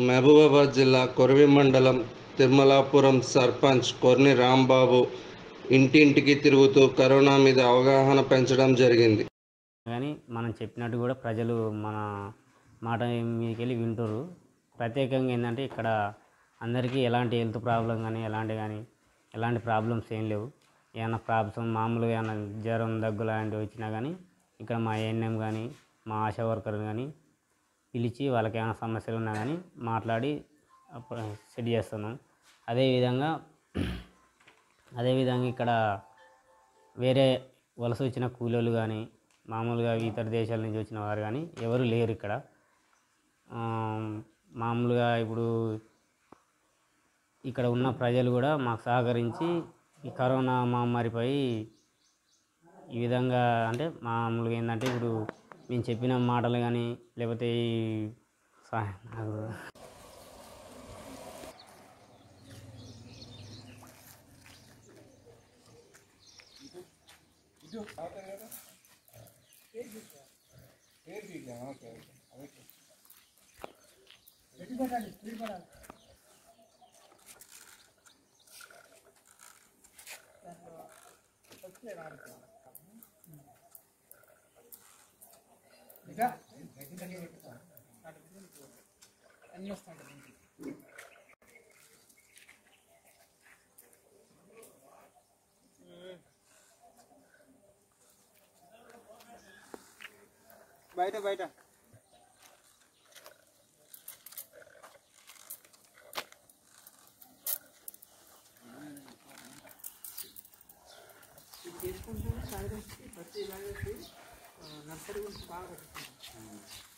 మహబూబాబాద్ జిల్లా కొరవి మండలం తిరుమలాపురం సర్పంచ్ కొర్ని రాంబాబు ఇంటింటికి తిరుగుతూ కరోనా మీద అవగాహన పెంచడం జరిగింది కానీ మనం చెప్పినట్టు కూడా ప్రజలు మన మాట మీదకి వెళ్ళి వింటారు ప్రత్యేకంగా ఏంటంటే ఇక్కడ అందరికీ ఎలాంటి హెల్త్ ప్రాబ్లం కానీ ఎలాంటి కానీ ఎలాంటి ప్రాబ్లమ్స్ ఏం లేవు ఏమైనా ప్రాబ్లమ్ మామూలుగా ఏమైనా జ్వరం దగ్గు లాంటివి వచ్చినా కానీ ఇక్కడ మా ఏఎన్ఎం కానీ మా ఆశా వర్కర్ కానీ పిలిచి వాళ్ళకి ఏమైనా సమస్యలు ఉన్నా కానీ మాట్లాడి అప్పుడు సెట్ చేస్తున్నాం అదేవిధంగా అదేవిధంగా ఇక్కడ వేరే వలస వచ్చిన కూలీలు కానీ మామూలుగా ఇతర దేశాల నుంచి వచ్చిన వారు కానీ ఎవరు లేరు ఇక్కడ ఆ, మామూలుగా ఇప్పుడు ఇక్కడ ఉన్న ప్రజలు కూడా మాకు సహకరించి ఈ కరోనా మహమ్మారిపై ఈ విధంగా అంటే మామూలుగా ఏంటంటే ఇప్పుడు మేము చెప్పిన మాటలు కానీ లేకపోతే ఈ సా- నాకు బయట బయట నర్సరీ గురించి బాగా